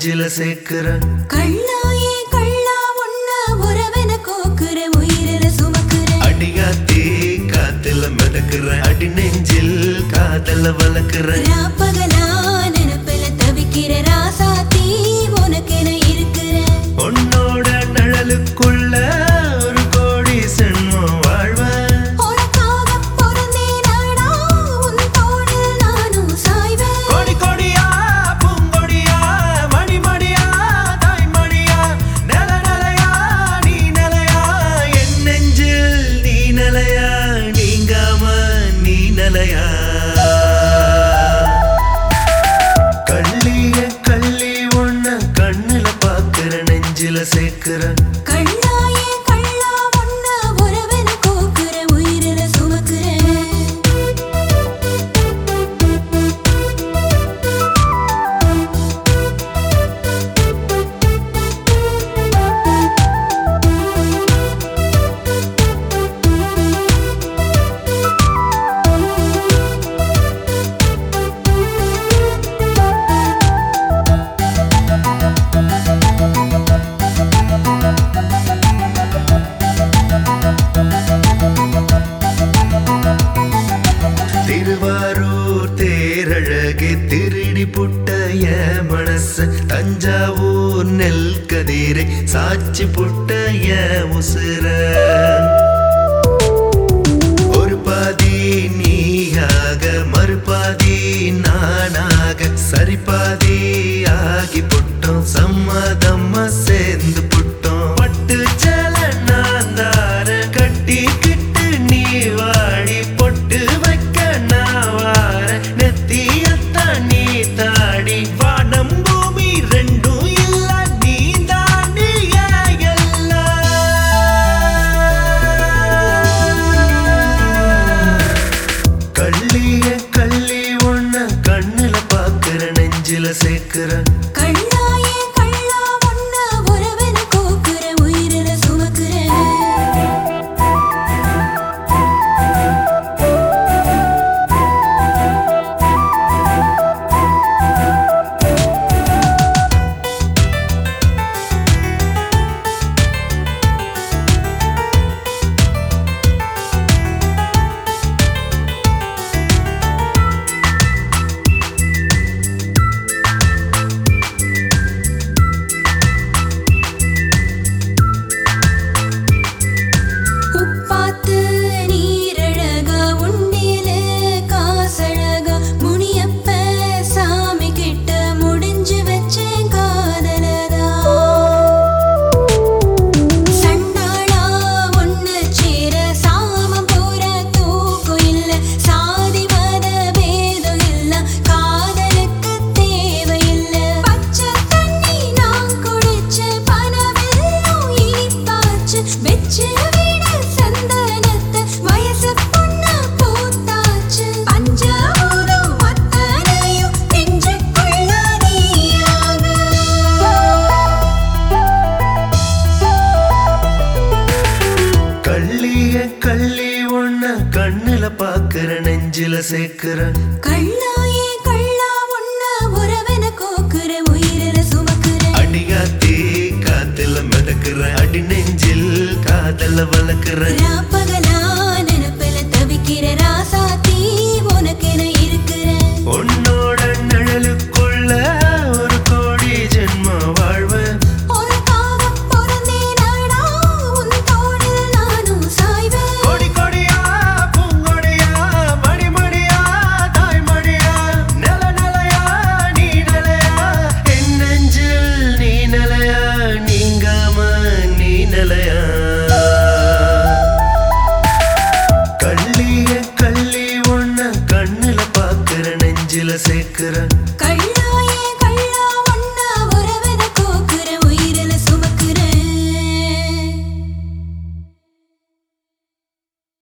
நெஞ்சில சேர்க்கிறேன் கள்ளாயே கள்ளா உன்ன உறவென கோக்குற உயிரில சுமக்குற அடியாத்தி காத்துல மிதக்கிறேன் அடி நெஞ்சில் காதல வளர்க்கிறேன் ராப்பகலா நினப்பில தவிக்கிற ராசாத்தி உனக்கென இருக்கிற உன்னோட நிழலுக்குள்ள ஒரு கோடி சென்மம் வாழ்வேன் உனக்காக பிறந்தேனடா உன் தோளில் நானும் சாய்வேன் கொடி கொடியா பூங்கொடியா மணி மணியா தாய் மணியா நில நிலையா நீ நிலையா என் நெஞ்சில் நீ நிலையா நீங்காம நீ நிலையா கள்ளிய கள்ளி ஒண்ண கண்ணுல பாக்குற நெஞ்சில சேர்க்கிற கள்ளாயே கள்ளா உன்ன உறவென கோக்குற உயிரில சுமக்குற திருவாரூர் தேரழகே திருடி புட்ட என் மனச தஞ்சாவூர் நெல் கதிரை சாட்சி புட்ட என் உசுர ஒரு பாதி நீயாக மறுபாதி நானாக சரி பாதி ஆகி புட்டோம் சம்மதம்மா சேர்ந்து புட்டோம் பட்டு சேல நான் தார கட்டிக்கிட்டு நீ வாடி பொட்டு வைக்க நான் வார நெத்தியத்தான் நீ தாடி வானம் பூமி ரெண்டும் இல்ல நீ தாண்டி எல்லாம் கள்ளிய கள்ளி ஒண்ண கண்ணுல பாக்குற நெஞ்சில சேர்க்கிற கள்ளாயே கள்ளா உன்ன உறவென கோக்குற உயிரில சுமக்குற உப்பாத்து நீரழகா உண்டியல காசழகா முனியப்ப சாமி கிட்ட முடிஞ்சு வச்சேன் காதலதா சண்டாளா ஒன்னு சேர சாமம் போற தூக்கம் இல்ல சாதி மத பேதம் இல்ல காதலுக்கு தேவையில்ல பச்சை தண்ணி நான் குடிச்ச பனவெல்லம் இனிப்பாச்சு வெச்சு விட சந்தனத்தை வயசு பொண்ணா பூத்தாச்சு பஞ்சாபூதம் அத்தனையும் நெஞ்சுக்குள்ள நீயாக கள்ளிய கள்ளி ஒண்ண கண்ணுல பாக்குற நெஞ்சில சேர்க்கிற கள்ளாயே கள்ளா உன்ன உறவென கோக்குற உயிரில சுமக்குற அடியாத்தி காத்துல மிதக்கிற அடி நெஞ்சில் காதல வளர்க்கிற ராப்பகலா நினப்பில தவிக்கிற ராசாத்தி உனக்கென இருக்கிற உன்னோட